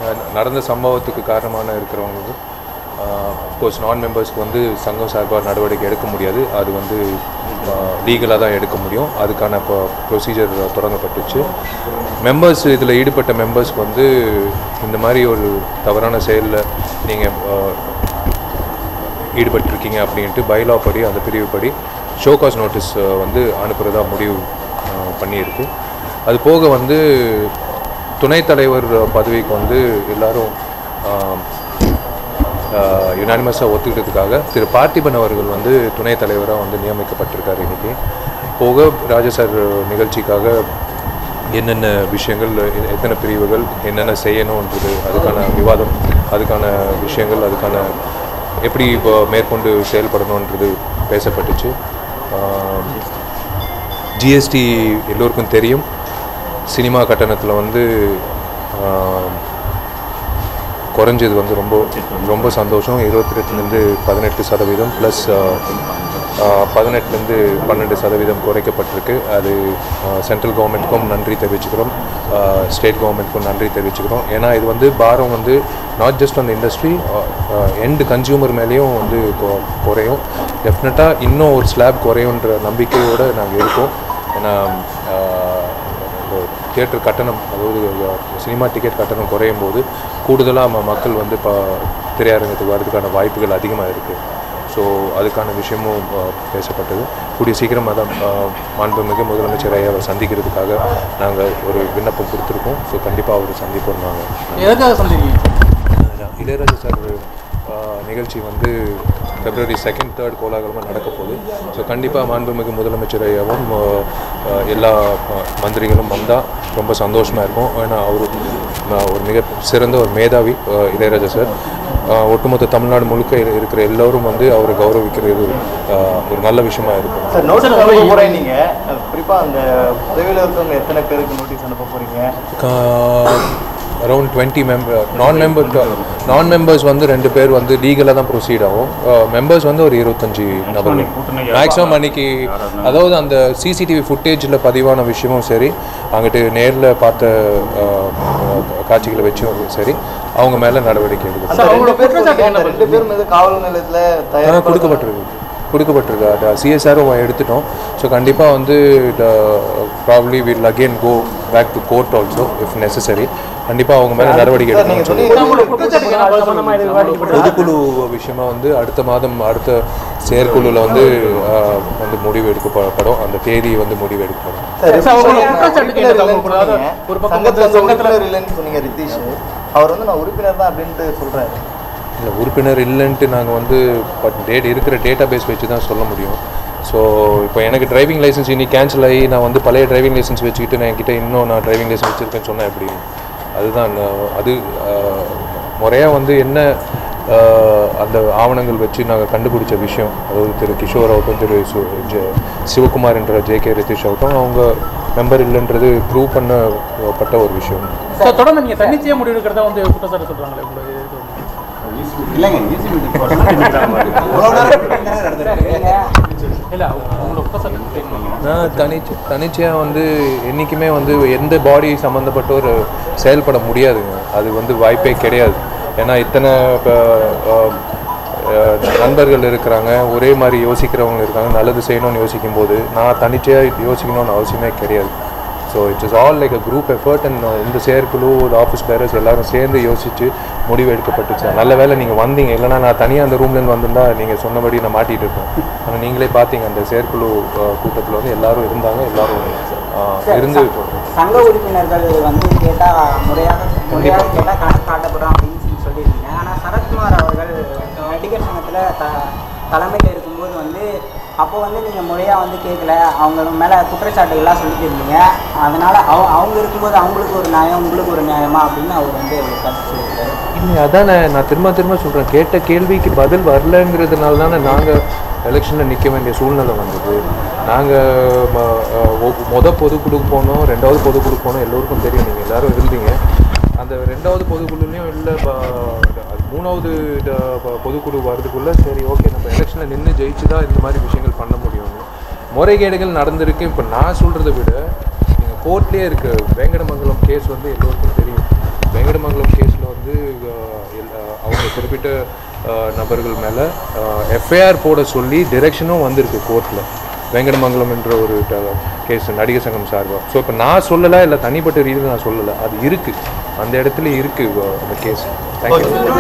அஹ், நடந்த சம்பவத்துக்கு காரணமான இருக்கிறவங்க அஃப்கோர்ஸ் நான் மெம்பர்ஸ்க்கு வந்து சங்கம் சார்பாக நடவடிக்கை எடுக்க முடியாது அது வந்து லீகலாக தான் எடுக்க முடியும் அதுக்கான இப்போ ப்ரொசீஜர் தொடங்கப்பட்டுச்சு மெம்பர்ஸ் இதில் ஈடுபட்ட மெம்பர்ஸ்க்கு வந்து இந்த மாதிரி ஒரு தவறான செயலில் நீங்கள் ஈடுபட்டிருக்கீங்க அப்படின்ட்டு பைலா படி அந்த பிரிவு படி ஷோகாஸ் நோட்டீஸ் வந்து அனுப்புகிறதா முடிவு அஹ், பண்ணியிருக்கு அது போக வந்து துணைத் தலைவர் பதவிக்கு வந்து எல்லாரும் யுனானிமஸாக ஒத்துக்கிட்டதுக்காக திரு பார்த்திபன் அவர்கள் வந்து துணைத் தலைவராக வந்து நியமிக்கப்பட்டிருக்காரு இன்னைக்கு போக ராஜா சார் நிகழ்ச்சிக்காக என்னென்ன விஷயங்கள் எ- எத்தனை பிரிவுகள் என்னென்ன செய்யணுன்றது அதுக்கான விவாதம் அதுக்கான விஷயங்கள் அதுக்கான எப்படி இப்போ மேற்கொண்டு செயல்படணுன்றது பேசப்பட்டுச்சு ஜிஎஸ்டி எல்லோருக்கும் தெரியும் சினிமா கட்டணத்தில் வந்து ஆஹ், குறைஞ்சது வந்து ரொம்ப ரொம்ப சந்தோஷம் இருபத்தி ரெண்டுலேருந்து பதினெட்டு சதவீதம் ப்ளஸ் பதினெட்டுலேருந்து பன்னெண்டு சதவீதம் குறைக்கப்பட்டிருக்கு அது சென்ட்ரல் கவர்மெண்ட்டுக்கும் நன்றி தெரிவிச்சுக்கிறோம் ஸ்டேட் கவர்மெண்ட்டுக்கும் நன்றி தெரிவிச்சுக்கிறோம் ஏன்னா இது வந்து பாரம் வந்து நாட் ஜஸ்ட் அந்த இண்டஸ்ட்ரி எண்டு கன்சியூமர் மேலேயும் வந்து கொ- குறையும் டெஃபினட்டாக இன்னும் ஒரு ஸ்லாப் குறையுன்ற நம்பிக்கையோடு நாங்கள் இருக்கோம் ஏன்னா தியேட்டர் கட்டணம் அதாவது சினிமா டிக்கெட் கட்டணம் குறையும் போது கூடுதலாக மக்கள் வந்து இப்போ திரையரங்கத்துக்கு வர்றதுக்கான வாய்ப்புகள் அதிகமாக இருக்குது ஸோ அதுக்கான விஷயமும் அஹ், பேசப்பட்டது கூடிய சீக்கிரம் அதான் அஹ், மாண்புமிகு முதலமைச்சர் ஐயாவை சந்திக்கிறதுக்காக நாங்கள் ஒரு விண்ணப்பம் கொடுத்துருக்கோம் ஸோ கண்டிப்பாக அவர் சந்திப்போம் நாங்கள் எதுக்காக சந்திக்கிறீங்க இளையராஜா சார் ஆஹ், நிகழ்ச்சி வந்து பிப்ரவரி செகண்ட் தேர்ட் கோலாகலமாக நடக்க போகுது ஸோ கண்டிப்பாக மாண்புமிகு முதலமைச்சர் ஐயாவும் ஆஹ், ஆஹ், எல்லா ஆஹ், மந்திரிகளும் வந்தால் ரொம்ப சந்தோஷமாக இருக்கும் ஏன்னா அவர் ஒரு மிக சிறந்த ஒரு மேதாவி ஆஹ், இளையராஜா சார் ஆஹ், ஒட்டுமொத்த தமிழ்நாடு முழுக்க இரு- இருக்கிற எல்லோரும் வந்து அவரை கௌரவிக்கிறது ஆஹ், ஒரு நல்ல விஷயமா இருக்கும் சார் நோட்டீஸ் அனுப்ப போகிறேன் நீங்கள் குறிப்பாக அந்த பதவியில் இருக்கவங்க எத்தனை பேருக்கு நோட்டீஸ் அனுப்ப போகிறீங்க around twenty member non member non members வந்து ரெண்டு பேர் வந்து லீகலாக தான் ப்ரொசீட் ஆகும் மெம்பர்ஸ் வந்து ஒரு இருபத்தஞ்சி நபர்கள் மேக்ஸிமம் அன்னைக்கு அதாவது அந்த சிசிடிவி ஃபுட்டேஜில் பதிவான விஷயமும் சரி அங்கிட்டு நேரில் பார்த்த அஹ், அஹ், காட்சிகளை வச்சும் சரி அவங்க மேலே நடவடிக்கை எடுக்கும் அந்த ரெண்டு பேர் சொல்றீங்க, அந்த ரெண்டு பேர் மீது காவல் நிலையத்தில் ஆ, தயார் கொடுக்கப்பட்டிருக்கு கொடுக்கப்பட்டிருக்கு அது சிஎஸ்ஆரும் எடுத்துட்டோம் ஸோ கண்டிப்பாக வந்து probably will again go back to court also if necessary கண்டிப்பாக அவங்க மேலே நடவடிக்கை சார் நீங்கள் எடுக்கணும்னு சொல்லி சொன்னீங்க பொதுக்குழு விஷயமா வந்து அடுத்த மாதம் அடுத்த செயற்குழுவில் வந்து ஆ, வந்து முடிவு எடுக்கப்படும் அந்த தேதி வந்து முடிவு எடுக்கப்படும் சார், அவங்க சொன்னீங்க, குற்றச்சாட்டு உறுப்பினர் கேட்டது அவங்க இல்லைன்னு கூடாது. சொன்னீங்க. ஒரு பக்கம் சங்கத்துல வந்து வந்து சங்கத்துல- உறுப்பினர் இல்லைன்னு சொன்னீங்க ரித்தீஷ் அவர் வந்து நான் உறுப்பினர் தான் அப்படின்ட்டு சொல்றாரு இல்லை உறுப்பினர் இல்லைன்ட்டு நாங்கள் வந்து பட் டேட் இருக்கிற டேட்டா பேஸ் வச்சு தான் சொல்ல முடியும் ஸோ இப்போ எனக்கு டிரைவிங் லைசன்ஸ் இன்னைக்கு கேன்சல் ஆகி நான் வந்து பழைய டிரைவிங் லைசன்ஸ் வச்சுக்கிட்டு நான் என்கிட்ட இன்னும் நான் டிரைவிங் லைசன்ஸ் வச்சுருக்கேன்னு சொன்னேன் எப்படி அதுதான் நான் அது முறையாக வந்து என்ன ஆஹ், அந்த ஆவணங்கள் வச்சு நாங்கள் கண்டுபிடிச்ச விஷயம் அதாவது திரு கிஷோர் ஆகட்டும் திரு சு ஜெ- சிவகுமார் என்ற ஜே கே ரித்திஷ் ஆகட்டும் அவங்க மெம்பர் இல்லைன்றது ப்ரூவ் பண்ணப்பட்ட ஒரு விஷயம் சார் தொடர்ந்து நீங்கள் தன்னிச்சையாக முடிவு எடுக்கிறதா வந்து குற்றச்சாட்டு சொல்கிறாங்களே உங்களுக்கு இல்லைங்க ஈஸி இல்லை உங்களோட குற்றச்சாட்டு கேட்கணும். நான் தனிச்சு தனிச்சையாக வந்து என்றைக்குமே வந்து எந்த பாடி சம்மந்தப்பட்டோர் செயல்பட முடியாதுங்க அது வந்து வாய்ப்பே கிடையாது ஏன்னா இத்தனை இப்போ, அஹ், அஹ், நண்பர்கள் இருக்கிறாங்க ஒரே மாதிரி யோசிக்கிறவங்க இருக்காங்க நல்லது செய்யணும்னு யோசிக்கும் போது நான் தனிச்சையாக யோசிக்கணும்னு அவசியமே கிடையாது so it's is all like a group effort and இந்த செயற்குழு ஆஃபீஸ் பேரர்ஸ் எல்லாரும் சேர்ந்து யோசித்து முடிவு எடுக்கப்பட்டுச்சு நல்ல வேளை நீங்கள் வந்தீங்க இல்லைன்னா நான் தனியாக அந்த ரூம்லேருந்து வந்திருந்தா நீங்கள் சொன்னபடி நான் மாட்டிகிட்டு இருப்பேன் ஆனால் நீங்களே பார்த்தீங்க அந்த செயற்குழு கூட்டத்தில் வந்து எல்லாரும் இருந்தாங்க எல்லாரும் அஹ், இருந்து சங்க உறுப்பினர்கள் வந்து கேட்டால் முறையாக முறையாக கேட்டால் கணக்கு காட்டப்படும் அப்படின்னு சொல்லி சொல்லியிருந்தீங்க ஆனால் சரத்குமார் அவர்கள் நடிகர் சங்கத்தில் த தலைமையில் இருக்கும்போது வந்து அப்போ வந்து நீங்கள் முறையாக வந்து கேட்கல அவங்க மேலே குற்றச்சாட்டுகள்லாம் சொல்லிட்டு இருந்தீங்க அதனால் அவ அவங்க இருக்கும்போது அவங்களுக்கு ஒரு நியாயம் உங்களுக்கு ஒரு நியாயமா அப்படின்னு அவர் வந்து ஒரு கருத்து சொல்லியிருக்காரு இல்லை அதானே நான் திரும்ப திரும்ப சொல்கிறேன் கேட்ட கேள்விக்கு பதில் வரலங்கிறதுனால தானே நாங்கள் எலெக்ஷனில் நிற்க வேண்டிய சூழ்நிலை வந்தது நாங்கள் மொத பொதுக்குழுக்கு போனோம் ரெண்டாவது பொதுக்குழுக்கு போனோம் எல்லோருக்கும் தெரியும் நீங்கள் எல்லாரும் இருந்தீங்க அந்த ரெண்டாவது பொதுக்குழுலையும் இல்லை மூணாவது ட- ப- பொதுக்குழு வர்றதுக்குள்ளே சரி ஓகே நம்ம எலெக்ஷனில் நின்று ஜெயிச்சு தான் இந்த மாதிரி விஷயங்கள் பண்ண முடியும்னு முறைகேடுகள் நடந்திருக்கு இப்போ நான் சொல்கிறத விட நீங்கள் கோர்ட்லேயே இருக்கு வேங்கடமங்கலம் கேஸ் வந்து எல்லோருக்கும் தெரியும் வேங்கடமங்கலம் கேஸில் வந்து வந்து அஹ், எல்- அஹ், அவங்க குறிப்பிட்ட அஹ், நபர்கள் மேலே எஃப்ஐஆர் போட சொல்லி டிரெக்ஷனும் வந்திருக்கு கோர்ட்டில் வெங்கடமங்கலம் என்ற ஒரு கேஸ் நடிகர் சங்கம் சார்பாக ஸோ இப்போ நான் சொல்லலை இல்லை தனிப்பட்ட ரீதியில் நான் சொல்லலை அது இருக்குது அந்த இடத்துல இருக்குது அந்த கேஸ் தேங்க்யூ